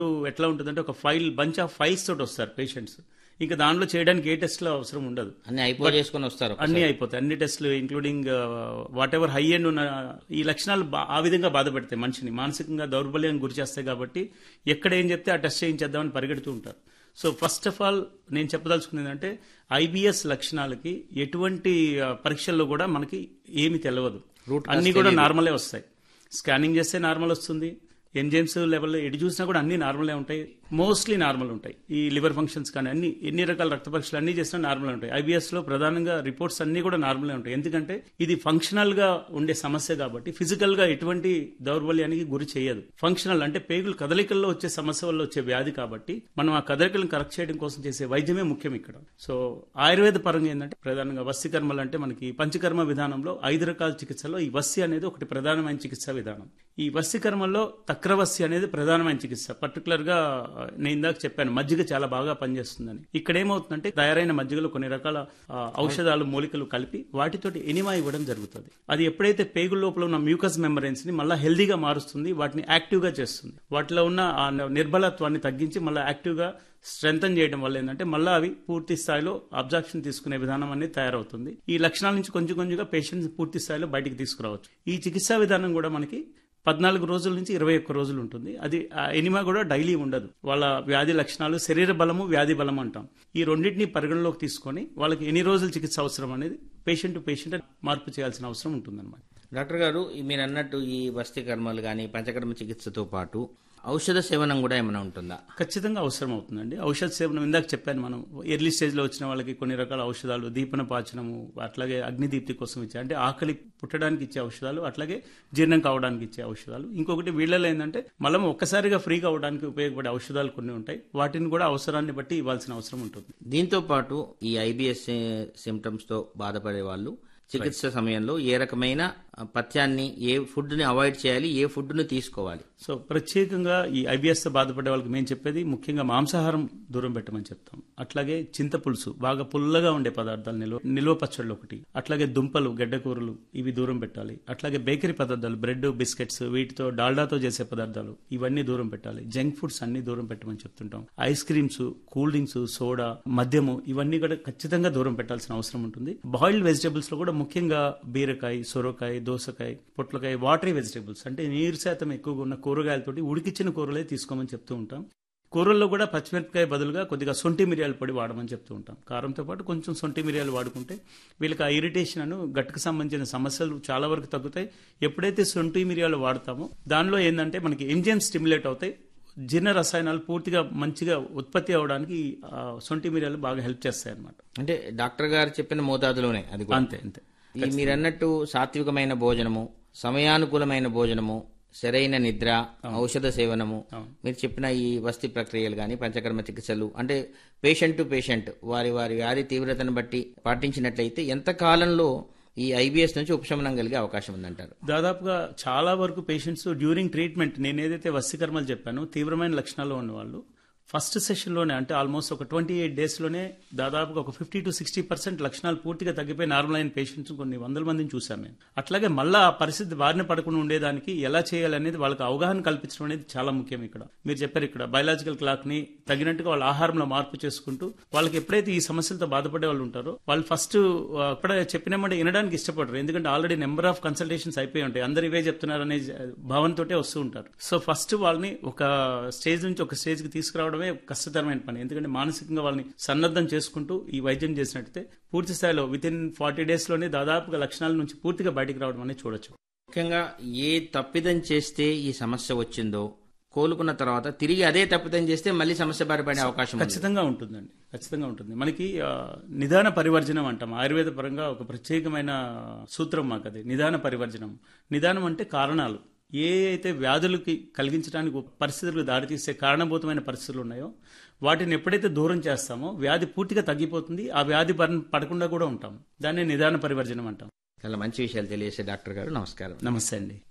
ఎట్లా ఉంటుందంటే ఒక ఫైల్ బంచ్ ఆఫ్ ఫైల్స్ తోటి వస్తారు పేషెంట్స్ ఇంకా దానిలో చేయడానికి ఏ టెస్ట్లో అవసరం ఉండదు అన్ని అయిపో చేసుకొని వస్తారు అన్ని అయిపోతాయి అన్ని టెస్టులు including whatever high end ఉన్న ఈ లక్షణాలు బా- ఆ విధంగా బాధపెడతాయి మనిషిని మానసికంగా దౌర్బల్యానికి గురి చేస్తాయి కాబట్టి ఎక్కడ ఏం చెప్తే ఆ టెస్ట్ చేయించేద్దామని పరిగెడుతూ ఉంటారు సో ఫస్ట్ ఆఫ్ ఆల్ నేను చెప్పదలుచుకునేది అంటే ఐబిఎస్ లక్షణాలకి ఎటువంటి ఆ, పరీక్షల్లో కూడా మనకి ఏమి తెలియదు అన్ని కూడా నార్మలే వస్తాయి స్కానింగ్ చేస్తే నార్మల్ వస్తుంది ఎంజైమ్స్ లెవెల్ ఎటు చూసినా కూడా అన్ని నార్మలే ఉంటాయి మోస్ట్లీ నార్మల్ ఉంటాయి ఈ లివర్ ఫంక్షన్స్ కానీ అన్ని ఎన్ని రకాల రక్త పరీక్షలు అన్ని చేసినా నార్మల్ ఉంటాయి ఐబిఎస్ లో ప్రధానంగా రిపోర్ట్స్ అన్ని కూడా నార్మలే ఉంటాయి ఎందుకంటే ఇది ఫంక్షనల్ గా ఉండే సమస్య కాబట్టి ఫిజికల్ గా ఎటువంటి దౌర్బల్యానికి గురి చేయదు ఫంక్షనల్ అంటే పేగులు కదలికల్లో వచ్చే సమస్య వల్ల వచ్చే వ్యాధి కాబట్టి మనం ఆ కదలికలను కరెక్ట్ చేయడం కోసం చేసే వైద్యమే ముఖ్యం ఇక్కడ సో ఆయుర్వేద పరంగా ఏంటంటే ప్రధానంగా వస్తికర్మలు అంటే మనకి పంచకర్మ విధానంలో ఐదు రకాల చికిత్సలో ఈ వస్తి అనేది ఒకటి ప్రధానమైన చికిత్సా విధానం ఈ వస్తికర్మల్లో తక్రవస్తి అనేది ప్రధానమైన చికిత్స పర్టికులర్ గా ఆ, నేను ఇందాక చెప్పాను మజ్జిగ చాలా బాగా పనిచేస్తుందని ఇక్కడ ఏమవుతుందంటే తయారైన మజ్జిగలో కొన్ని రకాల ఆ, ఔషధాలు మూలికలు కలిపి వాటితోటి ఎనిమా ఇవ్వడం జరుగుతుంది అది ఎప్పుడైతే పేగుల లోపల ఉన్న మ్యూకస్ మెంబరెన్స్ ని మళ్ళీ హెల్దీగా మారుస్తుంది వాటిని యాక్టివ్ గా చేస్తుంది వాటిలో ఉన్న ఆ నిర్బలత్వాన్ని తగ్గించి మళ్ళీ యాక్టివ్ గా స్ట్రెంగ్ చేయడం వల్ల ఏంటంటే మళ్ళీ అవి పూర్తి స్థాయిలో అబ్జార్ప్షన్ తీసుకునే విధానం అనేది తయారవుతుంది ఈ లక్షణాల నుంచి కొంచెం కొంచెంగా పేషెంట్స్ పూర్తి స్థాయిలో బయటికి తీసుకురావచ్చు ఈ చికిత్సా విధానం కూడా మనకి పద్నాలుగు రోజుల నుంచి ఇరవై ఒక్క రోజులు ఉంటుంది అది ఆ ఎనిమా కూడా డైలీ ఉండదు వాళ్ళ వ్యాధి లక్షణాలు శరీర బలము వ్యాధి బలం అంటాం ఈ రెండింటిని పరిగణలోకి తీసుకొని వాళ్ళకి ఎన్ని రోజులు చికిత్స అవసరం అనేది పేషెంట్ టు పేషెంట్ మార్పు చేయాల్సిన అవసరం ఉంటుందన్నమాట డాక్టర్ గారు ఈ మీరు అన్నట్టు ఈ వస్తి కర్మలు కానీ పంచకర్మ చికిత్సతో పాటు ఔషధ సేవనం కూడా ఏమైనా ఉంటుందా ఖచ్చితంగా అవసరం అవుతుందండి ఔషధ సేవనం ఇందాక చెప్పాను మనం ఎర్లీ స్టేజ్ లో వచ్చిన వాళ్ళకి కొన్ని రకాల ఔషధాలు దీపన పాచనము అట్లాగే అగ్నిదీప్తి కోసం ఇచ్చే అంటే ఆకలి పుట్టడానికి ఇచ్చే ఔషధాలు అట్లాగే జీర్ణం కావడానికి ఇచ్చే ఔషధాలు ఇంకొకటి వీళ్ళలో ఏంటంటే మలం ఒక్కసారిగా ఫ్రీగా అవడానికి ఉపయోగపడే ఔషధాలు కొన్ని ఉంటాయి వాటిని కూడా అవసరాన్ని బట్టి ఇవ్వాల్సిన అవసరం ఉంటుంది దీంతో పాటు ఈ ఐబిఎస్ సిమ్టమ్స్ తో బాధపడే వాళ్ళు చికిత్స సమయంలో ఏ రకమైన ఆ, పథ్యాన్ని ఏ ఫుడ్ ని అవాయిడ్ చేయాలి ఏ ఫుడ్ ని తీసుకోవాలి సో ప్రత్యేకంగా ఈ ఐబిఎస్ తో బాధపడే వాళ్ళకి మేము చెప్పేది ముఖ్యంగా మాంసాహారం దూరం పెట్టమని చెప్తాం అట్లాగే చింత పులుసు బాగా పుల్లగా ఉండే పదార్థాలు నిల్వ నిల్వ పచ్చళ్ళు ఒకటి అట్లాగే దుంపలు గడ్డకూరలు ఇవి దూరం పెట్టాలి అట్లాగే బేకరీ పదార్థాలు బ్రెడ్ బిస్కెట్స్ వీటితో డాల్డాతో చేసే పదార్థాలు ఇవన్నీ దూరం పెట్టాలి జంక్ ఫుడ్స్ అన్ని దూరం పెట్టమని చెప్తుంటాం ice creams cool drinks soda మద్యము ఇవన్నీ కూడా ఖచ్చితంగా దూరం పెట్టాల్సిన అవసరం ఉంటుంది బాయిల్డ్ వెజిటేబుల్స్ లో కూడా ముఖ్యంగా బీరకాయ సొరకాయ దోసకాయ పొట్లకాయ వాటరీ వెజిటేబుల్స్ అంటే నీరు శాతం ఎక్కువగా ఉన్న కూరగాయలతోటి ఉడికిచ్చిన కూరలే తీసుకోమని చెప్తూ ఉంటాం కూరల్లో కూడా పచ్చిమిరపకాయ బదులుగా కొద్దిగా సొంటి మిరియాల పొడి వాడమని చెప్తూ ఉంటాం కారంతో పాటు కొంచెం సొంటి మిరియాలు వాడుకుంటే వీళ్ళకి ఆ ఇరిటేషన్ అను గట్టుకు సంబంధించిన సమస్యలు చాలా వరకు తగ్గుతాయి ఎప్పుడైతే సొంటి మిరియాలు వాడతామో దానిలో ఏంటంటే మనకి ఎంజిఎం స్టిమ్యులేట్ అవుతాయి జీర్ణ రసాయనాలు పూర్తిగా మంచిగా ఉత్పత్తి అవడానికి ఆ సొంటి మిరియాలు బాగా హెల్ప్ చేస్తాయి అన్నమాట అంటే డాక్టర్ గారు చెప్పిన మోతాదులోనే అది కూడా అంతే అంతే ఈ మీరు అన్నట్టు సాత్వికమైన భోజనము సమయానుకూలమైన భోజనము సరైన నిద్ర ఔషధ సేవనము మీరు చెప్పిన ఈ వస్తి ప్రక్రియలు కానీ పంచకర్మ చికిత్సలు అంటే పేషెంట్ టు పేషెంట్ వారి వారి వ్యాధి తీవ్రతను బట్టి పాటించినట్లయితే ఎంత కాలంలో ఈ ఐబిఎస్ నుంచి ఉపశమనం కలిగే అవకాశం ఉందంటారు దాదాపుగా చాలా వరకు పేషెంట్స్ డ్యూరింగ్ ట్రీట్మెంట్ నేను ఏదైతే వస్తికర్మలు చెప్పానో తీవ్రమైన లక్షణాలు ఉన్నవాళ్ళు ఫస్ట్ సెషన్లోనే అంటే ఆల్మోస్ట్ ఒక ట్వంటీ ఎయిట్ డేస్లోనే దాదాపుగా ఒక ఫిఫ్టీ టు సిక్స్టీ పర్సెంట్ లక్షణాలు పూర్తిగా తగ్గిపోయి నార్మల్ అయిన పేషెంట్స్ కొన్ని వందల మందిని చూశాను నేను అట్లాగే మళ్ళీ ఆ పరిస్థితి బారిన పడకుండా ఉండేదానికి ఎలా చేయాలనేది వాళ్ళకి అవగాహన కల్పించడం అనేది చాలా ముఖ్యం ఇక్కడ మీరు చెప్పారు ఇక్కడ బయలాజికల్ క్లాక్ ని తగినట్టుగా వాళ్ళ ఆహారంలో మార్పు చేసుకుంటూ వాళ్ళకి ఎప్పుడైతే ఈ సమస్యలతో బాధపడే వాళ్ళు ఉంటారో వాళ్ళు ఫస్ట్ అప్పుడే చెప్పినామంటే వినడానికి ఇష్టపడరు ఎందుకంటే ఆల్రెడీ నెంబర్ ఆఫ్ కన్సల్టేషన్స్ అయిపోయి ఉంటాయి అందరు ఇవే చెప్తున్నారు అనే భావంతోటే వస్తూ ఉంటారు సో ఫస్ట్ వాళ్ళని ఒక స్టేజ్ నుంచి ఒక స్టేజ్ కి తీసుకురావడమే కష్టతరమైన పని ఎందుకంటే మానసికంగా వాళ్ళని సన్నద్ధం చేసుకుంటూ ఈ వైద్యం చేసినట్టయితే పూర్తి స్థాయిలో విత్ ఇన్ ఫార్టీ డేస్ లోనే దాదాపుగా లక్షణాల నుంచి పూర్తిగా బయటికి రావడం అనేది చూడొచ్చు ముఖ్యంగా ఏ తప్పిదం చేస్తే ఈ సమస్య వచ్చిందో కోలుకున్న తర్వాత తిరిగి అదే తప్పిదం చేస్తే మళ్ళీ సమస్య బారిపడే అవకాశం ఉంది ఖచ్చితంగా ఉంటుందండి ఖచ్చితంగా ఉంటుంది మనకి ఆ, నిదాన పరివర్జనం అంటాం ఆయుర్వేద పరంగా ఒక ప్రత్యేకమైన సూత్రం మాకు అది నిదాన పరివర్జనం నిదానం అంటే కారణాలు ఏ అయితే వ్యాధులకి కలిగించడానికి ఒక పరిస్థితులకు దారితీసే కారణభూతమైన పరిస్థితులు ఉన్నాయో వాటిని ఎప్పుడైతే దూరం చేస్తామో వ్యాధి పూర్తిగా తగ్గిపోతుంది ఆ వ్యాధి బారిన పడకుండా కూడా ఉంటాం దాన్ని నిదాన పరివర్జనం అంటాం చాలా మంచి విషయాలు తెలియజేసే డాక్టర్ గారు నమస్కారం నమస్తే అండి